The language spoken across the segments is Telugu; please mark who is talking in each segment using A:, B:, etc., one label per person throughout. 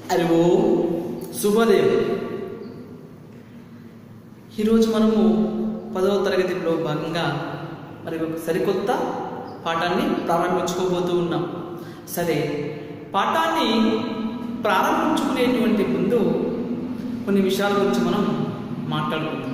A: హరి ఓం శుభోదయం ఈరోజు మనము పదవ తరగతిలో భాగంగా మరి ఒక సరికొత్త పాఠాన్ని ప్రారంభించుకోబోతూ ఉన్నాం సరే పాఠాన్ని ప్రారంభించుకునేటువంటి ముందు కొన్ని విషయాల గురించి మనం మాట్లాడుకుందాం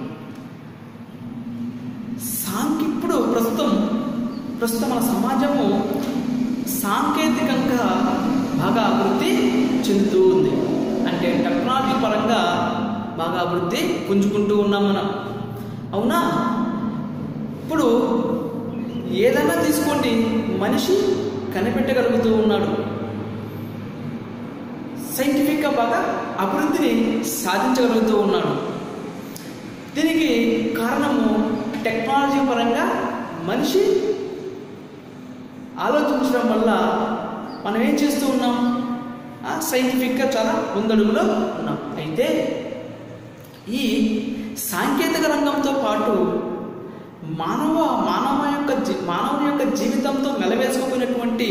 A: సాంక్ ఇప్పుడు ప్రస్తుతం ప్రస్తుతం మన సమాజము సాంకేతికంగా బాగా అభివృద్ధి చెందుతూ ఉంది అంటే టెక్నాలజీ పరంగా బాగా అభివృద్ధి పుంజుకుంటూ ఉన్నాం మనం అవునా ఇప్పుడు ఏదైనా తీసుకోండి మనిషి కనిపెట్టగలుగుతూ ఉన్నాడు సైంటిఫిక్గా బాగా అభివృద్ధిని సాధించగలుగుతూ ఉన్నాడు దీనికి కారణము టెక్నాలజీ పరంగా మనిషి ఆలోచించడం వల్ల మనం ఏం చేస్తూ ఉన్నాం ఆ, సైంటిఫిక్గా చాలా ముందడుగులో ఉన్నాం అయితే ఈ సాంకేతిక రంగంతో పాటు మానవ మానవ యొక్క జీ మానవుని యొక్క జీవితంతో మెలవేసుకుపోయినటువంటి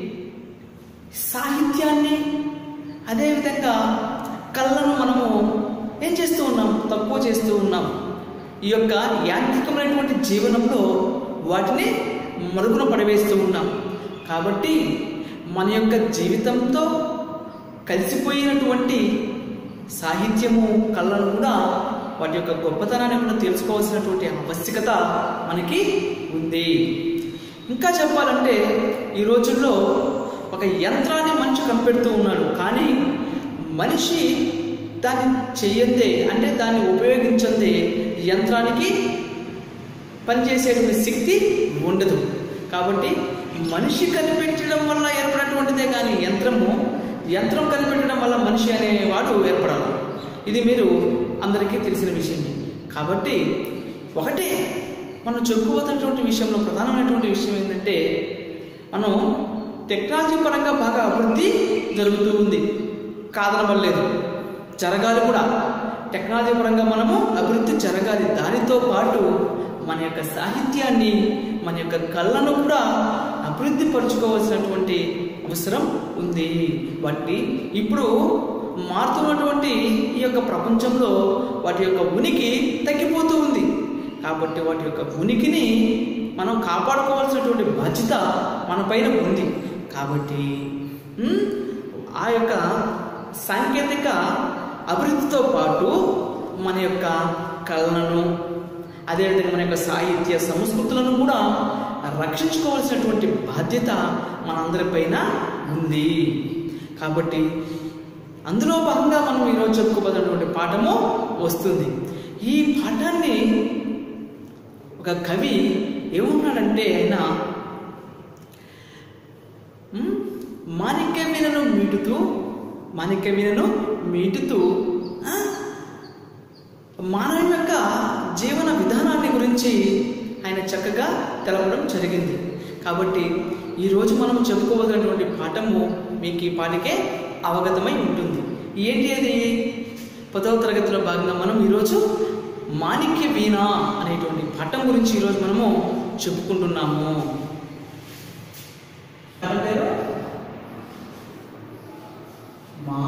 A: సాహిత్యాన్ని అదేవిధంగా కళ్ళను మనము ఏం చేస్తూ ఉన్నాం తక్కువ చేస్తూ ఉన్నాం ఈ యొక్క యాంత్రికమైనటువంటి జీవనంలో వాటిని మరుగున పడవేస్తూ ఉన్నాం కాబట్టి మన యొక్క జీవితంతో కలిసిపోయినటువంటి సాహిత్యము కళలను కూడా వాటి యొక్క గొప్పతనాన్ని కూడా తెలుసుకోవాల్సినటువంటి ఆవశ్యకత మనకి ఉంది ఇంకా చెప్పాలంటే ఈ రోజుల్లో ఒక యంత్రాన్ని మనిషి కనిపెడుతూ ఉన్నాడు కానీ మనిషి దాన్ని చెయ్యందే అంటే దాన్ని ఉపయోగించందే యంత్రానికి పనిచేసేటువంటి శక్తి ఉండదు కాబట్టి మనిషి కనిపెట్టడం వల్ల ఏర్పడినటువంటిదే కానీ యంత్రము యంత్రం కనిపెట్టడం వల్ల మనిషి అనేవాడు ఏర్పడాలి ఇది మీరు అందరికీ తెలిసిన విషయం కాబట్టి ఒకటే మనం చెప్పుకోవాల్సినటువంటి విషయంలో ప్రధానమైనటువంటి విషయం ఏంటంటే మనం టెక్నాలజీ పరంగా బాగా అభివృద్ధి జరుగుతూ ఉంది కాదనవలేదు జరగాలి కూడా టెక్నాలజీ పరంగా మనము అభివృద్ధి జరగాలి దానితో పాటు మన యొక్క సాహిత్యాన్ని మన యొక్క కళ్ళను కూడా అభివృద్ధి పరుచుకోవాల్సినటువంటి అవసరం ఉంది వాటి ఇప్పుడు మారుతున్నటువంటి ఈ యొక్క ప్రపంచంలో వాటి యొక్క ఉనికి తగ్గిపోతూ ఉంది కాబట్టి వాటి యొక్క ఉనికిని మనం కాపాడుకోవాల్సినటువంటి బాధ్యత మన పైన ఉంది కాబట్టి ఉమ్, ఆ యొక్క సాంకేతిక అభివృద్ధితో పాటు మన యొక్క కళలను అదేవిధంగా మన యొక్క సాహిత్య సంస్కృతులను కూడా రక్షించుకోవాల్సినటువంటి బాధ్యత మనందరిపైన ఉంది కాబట్టి అందులో భాగంగా మనం ఈరోజు చెప్పుకోబోతున్నటువంటి పాఠము వస్తుంది ఈ పాఠాన్ని ఒక కవి ఏమన్నాడంటే ఆయన ఉమ్, మాణిక్య వీణను మీటుతూ మాణిక్య వీణను మీటుతూ ఆ, మానవ యొక్క జీవన విధానాన్ని గురించి ఆయన చక్కగా తెలపడం జరిగింది కాబట్టి ఈరోజు మనం చెప్పుకోవలసినటువంటి పాఠము మీకు ఈ పాటికే అవగతమై ఉంటుంది ఏంటి అది పదవ తరగతిలో భాగంగా మనం ఈరోజు మాణిక్య వీణ అనేటువంటి పాఠం గురించి ఈరోజు మనము చెప్పుకుంటున్నాము ఎవరి పేరు? మా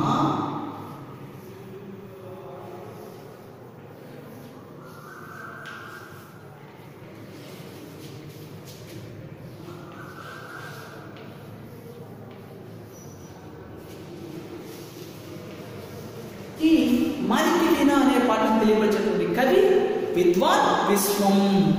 A: ఈ మాలికి వీణ అనే పాఠం తెలియపరిచినటువంటి కవి విద్వాన్ విశ్వం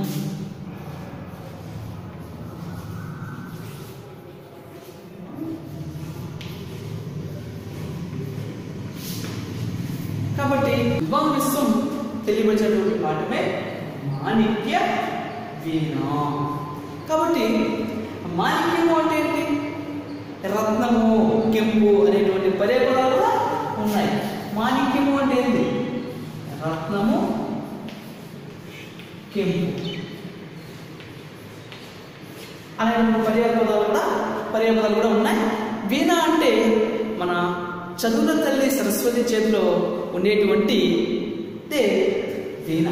A: కాబట్టి విద్వాన్ విశ్వం తెలియపరిచినటువంటి పాఠమే మాణిక్య వీణ కాబట్టి మాణిక్యము అంటే ఏంటి రత్నము కెంపు అనేటువంటి పర్యాపదాలు కూడా ఉన్నాయి మాణిక్యము అంటే ఏంటి రత్నము కెంపు అనేటువంటి పర్యాపదాలు కూడా పర్యాపదాలు కూడా ఉన్నాయి వీణ అంటే మన చదువుల తల్లి సరస్వతి చేతిలో ఉండేటువంటి దే వీణ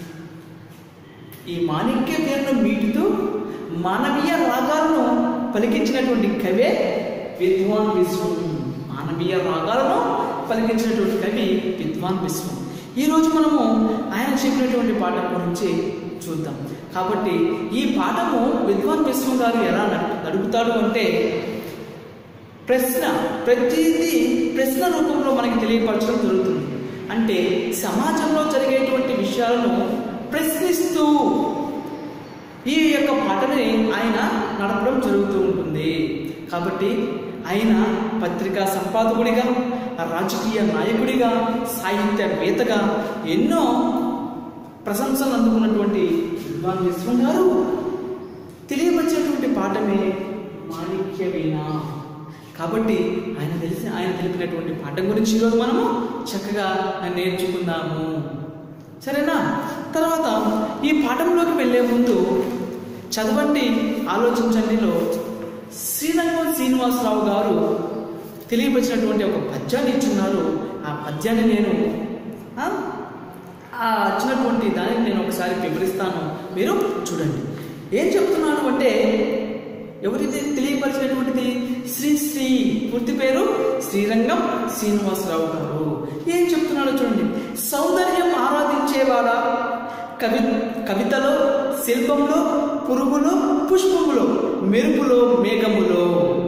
A: ఈ మాణిక్య వీణను మీటుతూ మానవీయ రాగాలను పలికించినటువంటి కవే విద్వాన్ విశ్వం మానవీయ రాగాలను పలికించినటువంటి కవి విద్వాన్ విశ్వం ఈరోజు మనము ఆయన చెప్పినటువంటి పాఠం గురించి చూద్దాం కాబట్టి ఈ పాఠము విద్వాన్ విశ్వం గారు ఎలా నడు- నడుపుతాడు అంటే ప్రశ్న ప్రతిదీ ప్రశ్న రూపంలో మనకి తెలియపరచడం జరుగుతుంది అంటే సమాజంలో జరిగేటువంటి విషయాలను ప్రశ్నిస్తూ ఈ యొక్క పాటని ఆయన నడపడం జరుగుతూ ఉంటుంది కాబట్టి ఆయన పత్రికా సంపాదకుడిగా రాజకీయ నాయకుడిగా సాహిత్యవేత్తగా ఎన్నో ప్రశంసలు అందుకున్నటువంటి విద్వాన్ విశ్వం గారు తెలియపరిచేటువంటి పాఠమే మాణిక్య వీణ కాబట్టి ఆయన తెలిసి ఆయన తెలిపినటువంటి పాఠం గురించి ఈరోజు మనము చక్కగా నేర్చుకుందాము సరేనా తర్వాత ఈ పాఠంలోకి వెళ్ళే ముందు చదవండి ఆలోచించండిలో శ్రీరంగం శ్రీనివాసరావు గారు తెలియపరిచినటువంటి ఒక పద్యాన్ని ఇచ్చున్నారు ఆ పద్యాన్ని నేను ఆ, ఆ వచ్చినటువంటి దానిని నేను ఒకసారి వివరిస్తాను మీరు చూడండి ఏం చెప్తున్నాను అంటే ఎవరిది తెలియపరిచినటువంటిది శ్రీ శ్రీ పూర్తి పేరు శ్రీరంగం శ్రీనివాసరావు గారు ఏం చెప్తున్నాడో చూడండి సౌందర్యం ఆరాధించేవాడా కవి కవితలో శిల్పంలో పురుగులో పుష్పములో మెరుపులో మేఘములో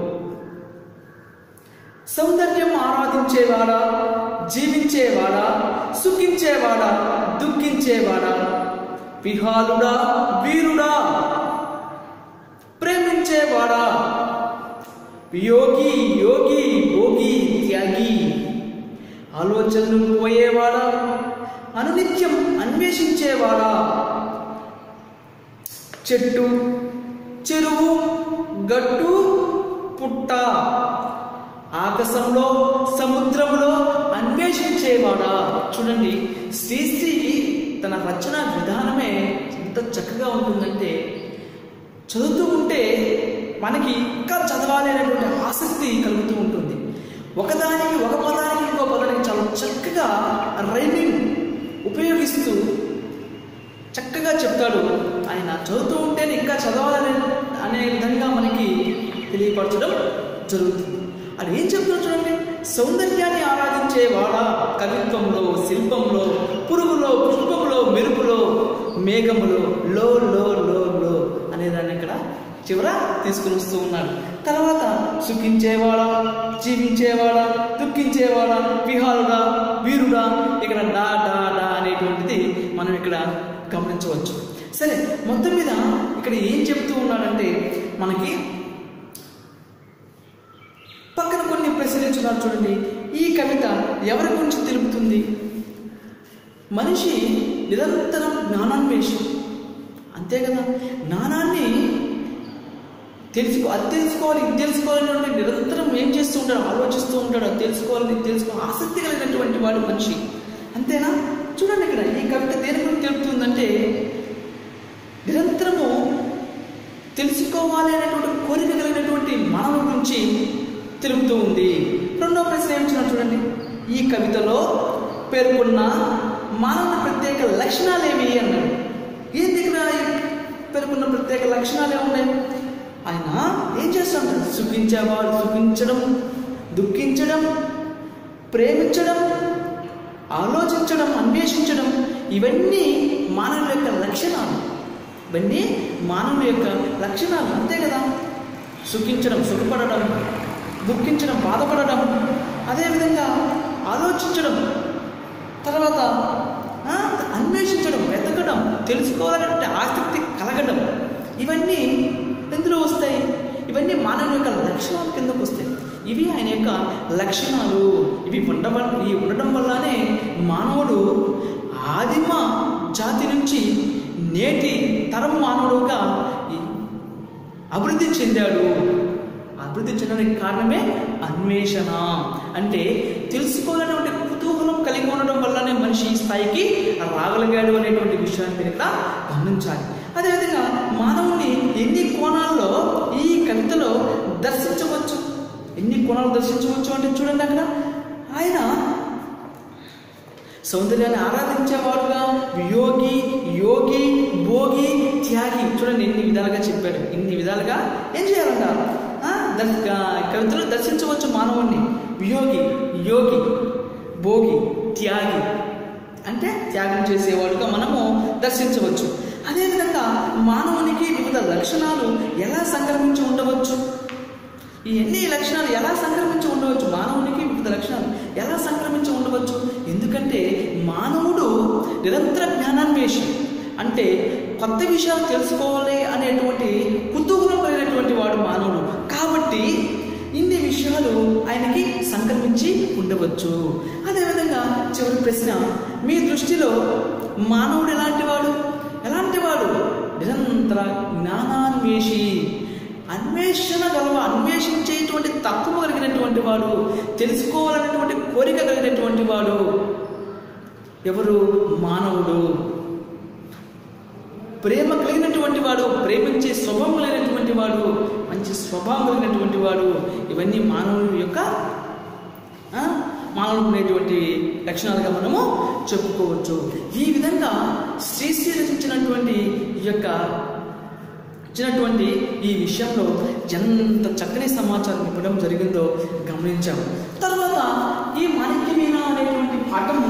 A: సౌందర్యం ఆరాధించేవాడా జీవించేవాడా సుఖించేవాడా దుఃఖించేవాడా విహాలుడా వీరుడా ప్రేమించేవాడా యోగి యోగి భోగి త్యాగి ఆలోచనలు పోయేవాడా అనునిత్యం అన్వేషించేవాడా చెట్టు చెరువు గట్టు పుట్ట ఆకాశంలో సముద్రంలో అన్వేషించేవాడా చూడండి శ్రీశ్రీ తన రచన విధానమే ఎంత చక్కగా ఉంటుందంటే చదువుతూ ఉంటే మనకి ఇంకా చదవాలి అనేటువంటి ఆసక్తి కలుగుతూ ఉంటుంది ఒకదానికి ఒక పదానికి ఇంకో పదానికి చాలా చక్కగా రైమింగ్ ఉపయోగిస్తూ చక్కగా చెప్తాడు ఆయన చదువుతూ ఉంటేనే ఇంకా చదవాలనే అనే విధంగా మనకి తెలియపరచడం జరుగుతుంది అది ఏం చెప్తున్నాడు చూడండి సౌందర్యాన్ని ఆరాధించేవాడా కవిత్వంలో శిల్పంలో పురుగులో పుష్పంలో మెరుపులో మేఘములో లో లో లో లో అనేదాన్ని ఇక్కడ చివర తీసుకుని వస్తూ ఉన్నాడు తర్వాత సుఖించేవాడా జీవించేవాడా దుఃఖించేవాడా విహారుడా వీరుడా ఇక్కడ డా డా డా అనేటువంటిది మనం ఇక్కడ గమనించవచ్చు సరే మొత్తం మీద ఇక్కడ ఏం చెప్తూ ఉన్నాడంటే మనకి పక్కన కొన్ని ప్రశ్నలు ఇచ్చున్నారు చూడండి ఈ కవిత ఎవరి గురించి తెలుపుతుంది మనిషి నిరంతరం జ్ఞానాన్వేషం అంతే కదా జ్ఞానాన్ని తెలుసుకో అది తెలుసుకోవాలి ఇది తెలుసుకోవాలి అంటే నిరంతరం ఏం చేస్తూ ఉంటాడు ఆలోచిస్తూ ఉంటాడు అది తెలుసుకోవాలి ఇది తెలుసుకోవాలి ఆసక్తి కలిగినటువంటి వాడు మనిషి అంతేనా చూడండి ఇక్కడ ఈ కవిత దేని గురించి తెలుపుతుందంటే నిరంతరము తెలుసుకోవాలి అనేటువంటి కోరిక కలిగినటువంటి మానవ గురించి తెలుపుతూ ఉంది రెండో ప్రశ్న ఏమిచ్చినా చూడండి ఈ కవితలో పేర్కొన్న మానవుని ప్రత్యేక లక్షణాలు ఏవి అన్నాడు ఏం దగ్గర పేర్కొన్న ప్రత్యేక లక్షణాలు ఏమున్నాయి ఆయన ఏం చేస్తాడు సుఖించేవాడు సుఖించడం దుఃఖించడం ప్రేమించడం ఆలోచించడం అన్వేషించడం ఇవన్నీ మానవుల యొక్క లక్షణాలు ఇవన్నీ మానవుల యొక్క లక్షణాలు అంతే కదా సుఖించడం సుఖపడడం దుఃఖించడం బాధపడడం అదేవిధంగా ఆలోచించడం తర్వాత ఆ, అన్వేషించడం వెతకడం తెలుసుకోవాలనే ఆసక్తి కలగడం ఇవన్నీ ఎందులో వస్తాయి ఇవన్నీ మానవుని యొక్క లక్షణాల కిందకు వస్తాయి ఇవి ఆయన యొక్క లక్షణాలు ఇవి ఉండవ ఇవి ఉండడం వల్లనే మానవుడు ఆదిమ జాతి నుంచి నేటి తరం మానవుడుగా ఈ అభివృద్ధి చెందాడు అభివృద్ధి చెందడానికి కారణమే అన్వేషణ అంటే తెలుసుకోవాలనేటువంటి కుతూహలం కలిగి ఉండడం వల్లనే మనిషి ఈ స్థాయికి రాగలిగాడు అనేటువంటి విషయాన్ని మీరు ఇక్కడ గమనించాలి అదేవిధంగా మానవుని ఎన్ని కోణాల్లో ఈ కవితలో దర్శించవచ్చు ఎన్ని కోణాలు దర్శించవచ్చు అంటే చూడండి అక్కడ ఆయన సౌందర్యాన్ని ఆరాధించేవాడుగా యోగి యోగి భోగి త్యాగి చూడండి ఎన్ని విధాలుగా చెప్పాడు ఇన్ని విధాలుగా ఏం చేయాలంట ఆ, దర్- ఆ, కవితలు దర్శించవచ్చు మానవుణ్ణి యోగి యోగి భోగి త్యాగి అంటే త్యాగం చేసేవాడుగా మనము దర్శించవచ్చు అదేవిధంగా మానవునికి వివిధ లక్షణాలు ఎలా సంక్రమించి ఉండవచ్చు ఈ ఎన్ని లక్షణాలు ఎలా సంక్రమించి ఉండవచ్చు మానవునికి వివిధ లక్షణాలు ఎలా సంక్రమించి ఉండవచ్చు ఎందుకంటే మానవుడు నిరంతర జ్ఞానాన్వేషి అంటే కొత్త విషయాలు తెలుసుకోవాలి అనేటువంటి కుతూహలం కలిగినటువంటి వాడు మానవుడు కాబట్టి ఇన్ని విషయాలు ఆయనకి సంక్రమించి ఉండవచ్చు అదేవిధంగా చివరి ప్రశ్న మీ దృష్టిలో మానవుడు ఎలాంటి వాడు ఎలాంటి వాడు నిరంతర జ్ఞానాన్వేషి అన్వేషణ గలవ అన్వేషించేటువంటి తత్వం కలిగినటువంటి వాడు తెలుసుకోవాలనేటువంటి కోరిక కలిగినటువంటి వాడు ఎవరు మానవుడు ప్రేమ కలిగినటువంటి వాడు ప్రేమించే స్వభావం కలిగినటువంటి వాడు మంచి స్వభావం కలిగినటువంటి వాడు ఇవన్నీ మానవుని యొక్క ఆ, మానవుడు ఉండేటువంటి లక్షణాలుగా మనము చెప్పుకోవచ్చు ఈ విధంగా శ్రీశ్రీ రచించినటువంటి ఈ యొక్క ఇచ్చినటువంటి ఈ విషయంలో ఎంత చక్కని సమాచారం ఇవ్వడం జరిగిందో గమనించాం తర్వాత ఈ మాణిక్యమీన అనేటువంటి పాఠము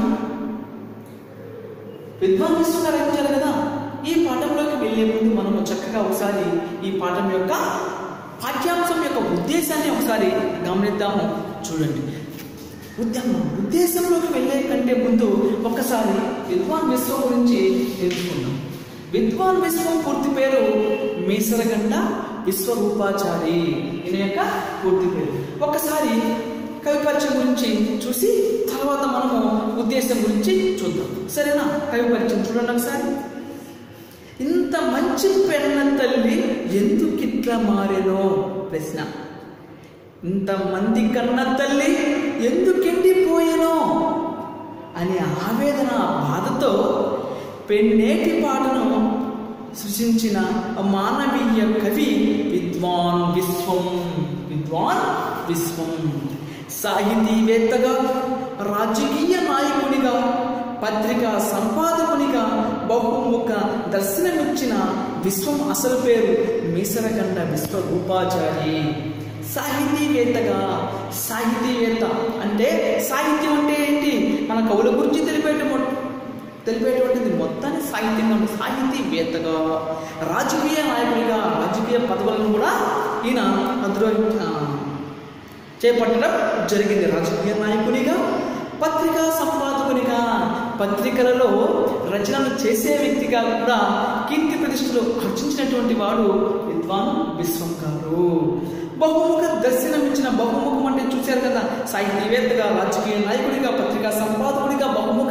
A: విద్వాన్ విశ్వంగా రచించారు కదా ఈ పాఠంలోకి వెళ్ళే ముందు మనము చక్కగా ఒకసారి ఈ పాఠం యొక్క పాఠ్యాంశం యొక్క ఉద్దేశాన్ని ఒకసారి గమనిద్దాము చూడండి ఉద్యమం ఉద్దేశంలోకి వెళ్ళే కంటే ముందు ఒక్కసారి విద్వాన్ విశ్వం గురించి తెలుసుకుందాం విద్వాన్ విశ్వం పూర్తి పేరు మీసరగండ విశ్వరూపాచారి ఈయన యొక్క పూర్తి పేరు ఒక్కసారి కవి పరిచయం గురించి చూసి తర్వాత మనము ఉద్దేశం గురించి చూద్దాం సరేనా కవి పరిచయం చూడండి ఒకసారి ఇంత మంచి పెన్న తల్లి ఎందుకిట్లా మారెనో ప్రశ్న ఇంతమంది కన్న తల్లి ఎందుకెండిపోయేనో అనే ఆవేదన బాధతో పెన్నేటి పాటను సృష్టించిన మానవీయ కవి విద్వాన్ విశ్వం విద్వాన్ విశ్వం సాహితీవేత్తగా రాజకీయ నాయకునిగా పత్రికా సంపాదకునిగా బహుముఖ దర్శనమిచ్చిన విశ్వం అసలు పేరు మీసరగండ విశ్వరూపాచారి సాహితీవేత్తగా సాహితీవేత్త అంటే సాహిత్యం అంటే ఏంటి మన కవుల గురించి తెలిపేట తెలిపేటువంటిది మొత్తాన్ని సాహిత్యంగా ఉంది. సాహితీవేత్తగా రాజకీయ నాయకుడిగా రాజకీయ పదవులను కూడా ఈయన అందులో ఆ, చేపట్టడం జరిగింది రాజకీయ నాయకునిగా పత్రికా సంపాదకునిగా పత్రికలలో రచనలు చేసే వ్యక్తిగా కూడా కీర్తి ప్రతిష్టలు ఆర్జించినటువంటి వాడు విద్వాన్ విశ్వం గారు బహుముఖ దర్శనమిచ్చిన బహుముఖం అంటే చూశారు కదా సాహితీవేత్తగా రాజకీయ నాయకుడిగా పత్రికా సంపాదకుడిగా బహుముఖ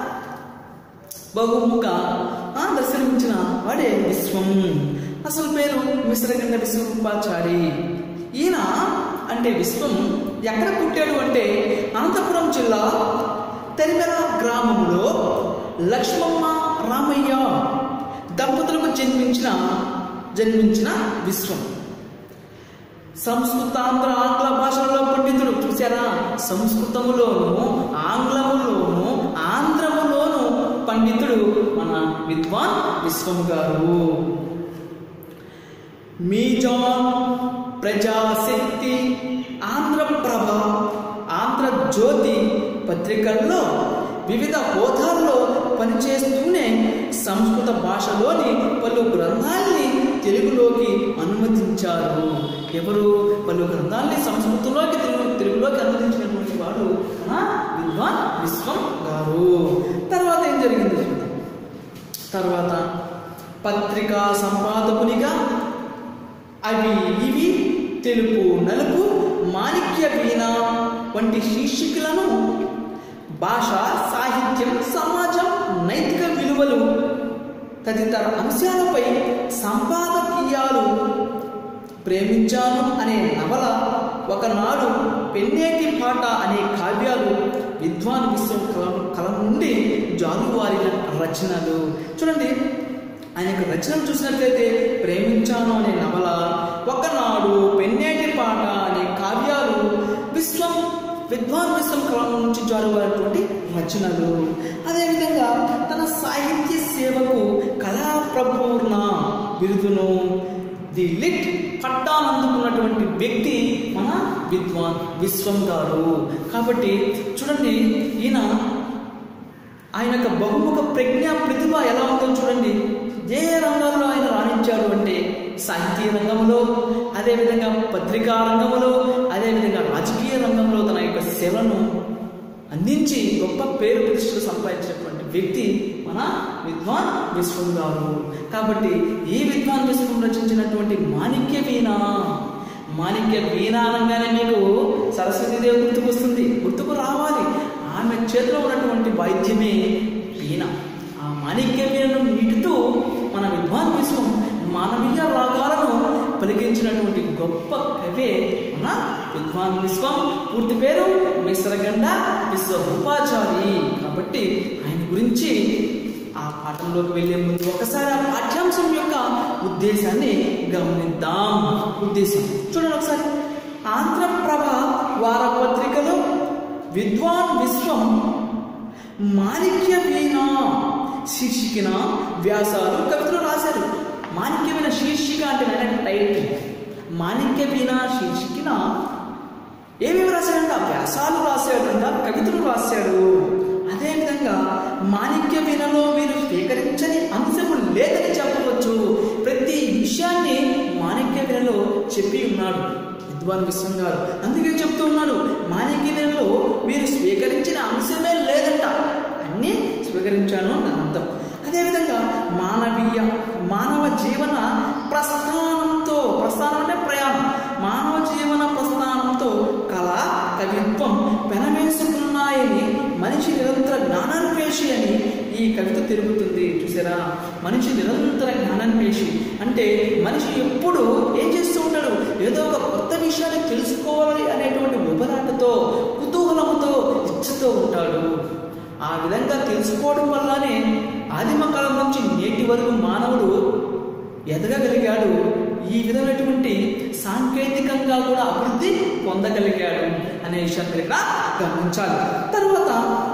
A: బహుముఖ ఆ దర్శనమిచ్చిన వాడే విశ్వం అసలు పేరు మిశ్రగండ విశ్వరూపాచారి ఈయన అంటే విశ్వం ఎక్కడ పుట్టాడు అంటే అనంతపురం జిల్లా తెరిమెర గ్రామంలో లక్ష్మమ్మ రామయ్య దంపతులకు జన్మించిన జన్మించిన విశ్వం సంస్కృత ఆంధ్ర ఆంగ్ల భాషలలో పండితుడు చూసారా సంస్కృతములోను ఆంగ్లములోను ఆంధ్రములోను పండితుడు మన విద్వాన్ విశ్వం గారు మీజాన్ ప్రజాశక్తి ఆంధ్రప్రభ ఆంధ్రజ్యోతి పత్రికల్లో వివిధ హోదాల్లో పనిచేస్తూనే సంస్కృత భాషలోని పలు గ్రంథాల్ని తెలుగులోకి అనుమతించారు ఎవరు పలు గ్రంథాల్ని సంస్కృతంలోకి తెలుగు తెలుగులోకి అనుమతించినటువంటి వాడు మన విద్వాన్ విశ్వం గారు తర్వాత ఏం జరిగింది చూద్దాం తర్వాత పత్రికా సంపాదకునిగా అవి ఇవి తెలుపు నలుపు మాణిక్య వీణ వంటి శీర్షికలను భాష సాహిత్యం సమాజం నైతిక విలువలు తదితర అంశాలపై సంపాదకీయాలు ప్రేమించాను అనే నవల ఒకనాడు పెన్నేటి పాట అనే కావ్యాలు విద్వాన్ విశ్వం కలం కలం నుండి జాలువారిన రచనలు చూడండి ఆయన యొక్క రచనలు చూసినట్లయితే ప్రేమించాను అనే నవల ఒకనాడు పెన్నేటి పాట అనే కావ్యాలు విశ్వం విద్వాన్ విశ్వం కలం నుంచి జారువారినటువంటి రచనలు అదేవిధంగా తన సాహిత్య సేవకు కళాప్రపూర్ణ బిరుదును ది లిట్ పట్టాను అందుకున్నటువంటి వ్యక్తి మన విద్వాన్ విశ్వం గారు కాబట్టి చూడండి ఈయన ఆయన యొక్క బహుముఖ ప్రజ్ఞ ప్రతిభ ఎలా ఉందో చూడండి ఏ రంగంలో ఆయన రాణించాడు అంటే సాహితీయ రంగంలో అదేవిధంగా పత్రికా రంగంలో అదేవిధంగా రాజకీయ రంగంలో తన యొక్క సేవలను అందించి గొప్ప పేరు ప్రతిష్టలు సంపాదించినటువంటి వ్యక్తి మన విద్వాన్ విశ్వం గారు కాబట్టి ఈ విద్వాన్ విశ్వం రచించినటువంటి మాణిక్య వీణ మాణిక్య వీణ అనగానే మీకు సరస్వతీదేవి గుర్తుకొస్తుంది గుర్తుకు రావాలి ఆమె చేతిలో ఉన్నటువంటి వాయిద్యమే వీణ ఆ మాణిక్య వీణను మీటుతూ మన విద్వాన్ విశ్వం మానవీయ రాగాలను పలికించినటువంటి గొప్ప కవే మన విద్వాన్ విశ్వం పూర్తి పేరు మిశ్రగండ విశ్వరూపాచారి కాబట్టి ఆయన గురించి ఆ పాఠంలోకి వెళ్ళే ముందు ఒకసారి ఆ పాఠ్యాంశం యొక్క ఉద్దేశాన్ని గమనిద్దాం ఉద్దేశం చూడండి ఒకసారి ఆంధ్రప్రభ వారపత్రికలో విద్వాన్ విశ్వం మాణిక్య వీణ శీర్షికన వ్యాసాలు కవితలు రాశారు మాణిక్య వీణ శీర్షిక అంటే నేను టైటిల్ మాణిక్య వీణ శీర్షికన ఏమేమి రాశాడంట వ్యాసాలు రాశాడంట కవితలు రాశాడు అదేవిధంగా మాణిక్య వీణలో మీరు స్వీకరించని అంశము లేదని చెప్పవచ్చు ప్రతి విషయాన్ని మాణిక్య వీణలో చెప్పి ఉన్నాడు విద్వాన్ విశ్వం గారు అందుకే చెప్తూ ఉన్నాడు మాణిక్య వీణలో మీరు స్వీకరించిన అంశమే లేదంట అన్నీ స్వీకరించాను నా అర్థం అదేవిధంగా మానవీయ మానవ జీవన ప్రస్థానంతో ప్రస్థానం అంటే ప్రయాణం మానవ జీవన ప్రస్థానంతో కళ కవిత్వం పెనవేసుకున్నాయని మనిషి నిరంతర జ్ఞానాన్వేషి అని ఈ కవిత తిరుగుతుంది చూసారా మనిషి నిరంతర జ్ఞానాన్వేషి అంటే మనిషి ఎప్పుడు ఏం చేస్తూ ఉంటాడు ఏదో ఒక కొత్త విషయాన్ని తెలుసుకోవాలి అనేటువంటి ఉబలాటతో కుతూహలంతో ఇచ్చతో ఉంటాడు ఆ విధంగా తెలుసుకోవడం వల్లనే ఆదిమ కాలం నుంచి నేటి వరకు మానవుడు ఎదగగలిగాడు ఈ విధమైనటువంటి సాంకేతికంగా కూడా అభివృద్ధి పొందగలిగాడు అనే విషయాన్ని మీరు ఇక్కడ గమనించాలి తర్వాత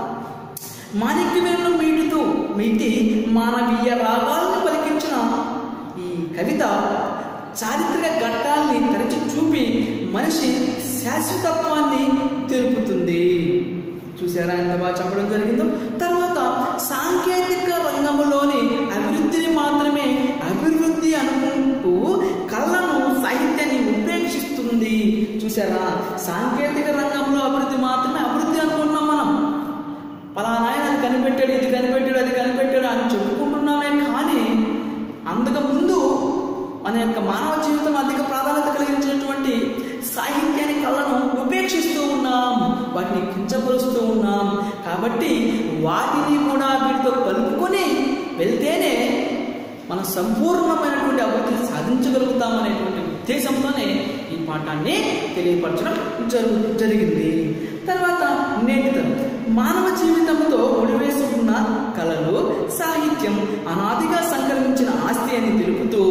A: మాణిక్యవేణను మీటుతూ మీటి మానవీయ రాగాలను పలికించిన ఈ కవిత చారిత్రక ఘట్టాల్ని తరచి చూపి మనిషి శాశ్వతత్వాన్ని తెలుపుతుంది చూసారా ఎంత బాగా చెప్పడం జరిగిందో తర్వాత సాంకేతిక రంగంలోని అభివృద్ధిని మాత్రమే అభివృద్ధి అనుకుంటూ కళలను సాహిత్యాన్ని ఉపేక్షిస్తుంది చూసారా సాంకేతిక రంగంలో అభివృద్ధి మాత్రమే అభివృద్ధి అనుకుంటున్నాం మనం పలానా ఆయన అది కనిపెట్టాడు ఇది కనిపెట్టాడు అది కనిపెట్టాడు అని చెప్పుకుంటున్నామే కానీ అంతకు ముందు మన యొక్క మానవ జీవితం అధిక ప్రాధాన్యత కలిగించినటువంటి సాహిత్యాన్ని కళను ఉపేక్షిస్తూ ఉన్నాం వాటిని కించపరుస్తూ ఉన్నాం కాబట్టి వాటిని కూడా వీటితో కలుపుకొని వెళ్తేనే మనం సంపూర్ణమైనటువంటి అభివృద్ధిని సాధించగలుగుతాం అనేటువంటి ఉద్దేశంతోనే ఈ పాఠాన్ని తెలియపరచడం జరుగు జరిగింది తర్వాత నేటి తరం మానవ జీవితంతో ముడివేసుకున్న కళలు సాహిత్యం అనాదిగా సంక్రమించిన ఆస్తి అని తెలుపుతూ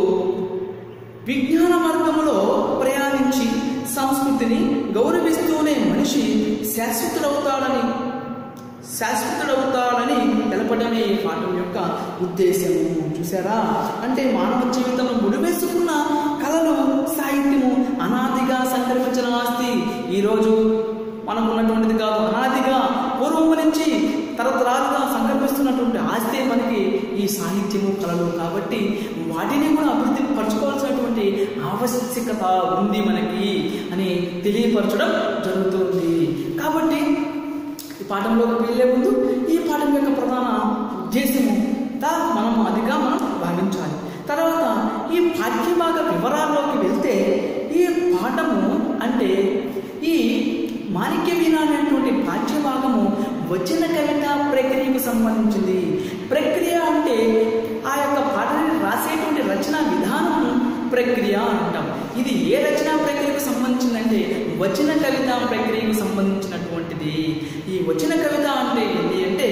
A: విజ్ఞాన మార్గంలో ప్రయాణించి సంస్కృతిని గౌరవిస్తూనే మనిషి శాశ్వతుడవుతాడని శాశ్వతుడవుతాడని తెలపడమే ఈ పాఠం యొక్క ఉద్దేశము చూసారా అంటే మానవ జీవితంలో ముడివేసుకున్న కళలు సాహిత్యము అనాదిగా సంక్రమించిన ఆస్తి ఈరోజు మనకు ఉన్నటువంటిది కాదు అనాదిగా పూర్వం నుంచి తరతరాలుగా సంక్రమిస్తున్నటువంటి ఆస్తే మనకి ఈ సాహిత్యము కళలు కాబట్టి వాటిని కూడా అభివృద్ధి పరచుకోవాల్సినటువంటి ఆవశ్యకత ఉంది మనకి అని తెలియపరచడం జరుగుతుంది కాబట్టి ఈ పాఠంలోకి వెళ్ళే ముందు ఈ పాఠం యొక్క ప్రధాన ఉద్దేశము దా మనం అదిగా మనం భావించాలి తర్వాత ఈ పాఠ్యభాగ వివరాల్లోకి వెళ్తే ఈ పాఠము అంటే ఈ మాణిక్య వీణ అనేటువంటి పాఠ్యభాగము వచన కవిత ప్రక్రియకు సంబంధించింది ప్రక్రియ అంటే ఆ యొక్క పాటని రాసేటువంటి రచన విధానం ప్రక్రియ అంటాం ఇది ఏ రచనా ప్రక్రియకు సంబంధించిందంటే వచన కవిత ప్రక్రియకు సంబంధించినటువంటిది ఈ వచన కవిత అంటే ఏంటి అంటే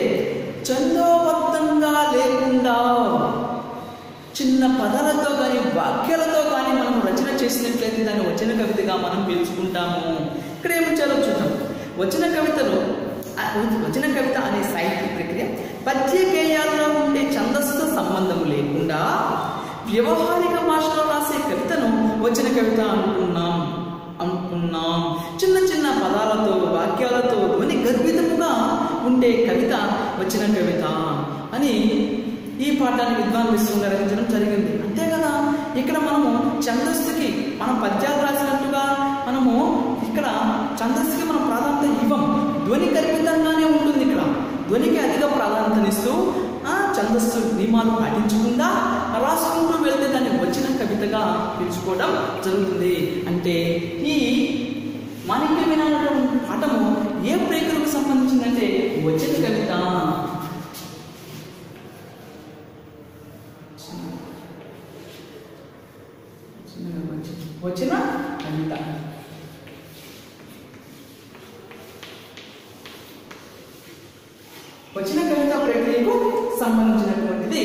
A: చందోబద్ధంగా లేకుండా చిన్న పదాలతో కానీ వాక్యాలతో కానీ మనం రచన చేసినట్లయితే దాన్ని వచన కవితగా మనం పిలుచుకుంటాము ఇక్కడ ఏమిచ్చారో చూద్దాం వచన కవితలో ఆ వచన కవిత అనే సాహిత్య ప్రక్రియ పద్య గేయాల్లో ఉండే ఛందస్సుతో సంబంధం లేకుండా వ్యవహారిక భాషలో రాసే కవితను వచన కవిత అంటున్నాం అంటున్నాం అనుకుంటున్నాం చిన్న చిన్న పదాలతో వాక్యాలతో ధ్వని గర్భితముగా ఉండే కవిత వచ్చిన కవిత అని ఈ పాఠాన్ని విద్వాన్ విశ్వం రచించడం జరిగింది అంతే కదా ఇక్కడ మనము ఛందస్సుకి మనం పద్యాలు రాసినట్టుగా మనము ఇక్కడ ఛందస్సుకి మనం ప్రాధాన్యత ఇవ్వం ధ్వని కల్పితంగానే ఉంటుంది ఇక్కడ ధ్వనికి అధిక ప్రాధాన్యతనిస్తూ ఆ ఛందస్సు నియమాలు పాటించకుండా రాసుకుంటూ వెళ్తే దాన్ని వచ్చిన కవితగా పిలుచుకోవడం జరుగుతుంది అంటే ఈ మాణిక్యమైన పాఠము ఏ ప్రేక్షకులకు సంబంధించిందంటే వచ్చిన కవిత వచ్చిన కవిత వచ్చిన కవిత ప్రక్రియకు సంబంధించినటువంటిది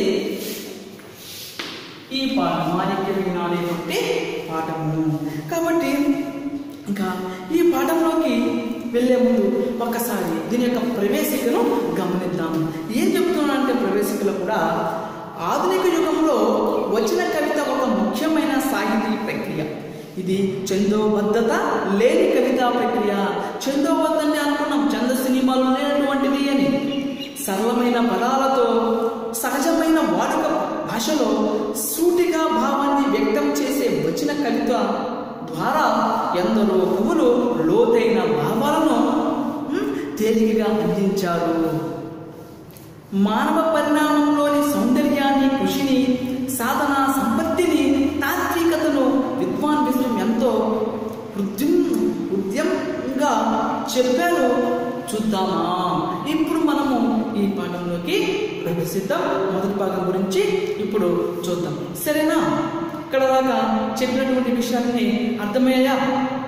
A: ఈ పాఠం మాణిక్య వినాలేటువంటి పాఠము కాబట్టి ఇంకా ఈ పాఠంలోకి వెళ్ళే ముందు ఒక్కసారి దీని యొక్క ప్రవేశికను గమనిద్దాం ఏం చెప్తున్నానంటే ప్రవేశికలో కూడా ఆధునిక యుగంలో వచ్చిన కవిత ఒక ముఖ్యమైన సాహితీ ప్రక్రియ ఇది చందోబద్ధత లేని కవితా ప్రక్రియ చందోబద్ధ అంటే అనుకున్నాం ఛందస్సు నియమాలు లేనటువంటిది అని సరళమైన పదాలతో సహజమైన వాడుక భాషలో సూటిగా భావాన్ని వ్యక్తం చేసే వచ్చిన కవిత ద్వారా ఎందరో కవులు లోతైన భావాలను ఉమ్, తేలికగా అందించారు మానవ పరిణామంలోని సౌందర్యాన్ని కృషిని సాధన సంపత్తిని తాత్వికతను విద్వాన్ విశ్వం ఎంతో హృద్యం హృదయంగా చెప్పారు చూద్దామా ఇప్పుడు మనము ఈ పాఠంలోకి ప్రవేశిద్దాం మొదటి భాగం గురించి ఇప్పుడు చూద్దాం సరేనా ఇక్కడ దాకా చెప్పినటువంటి విషయాన్ని అర్థమయ్యాయా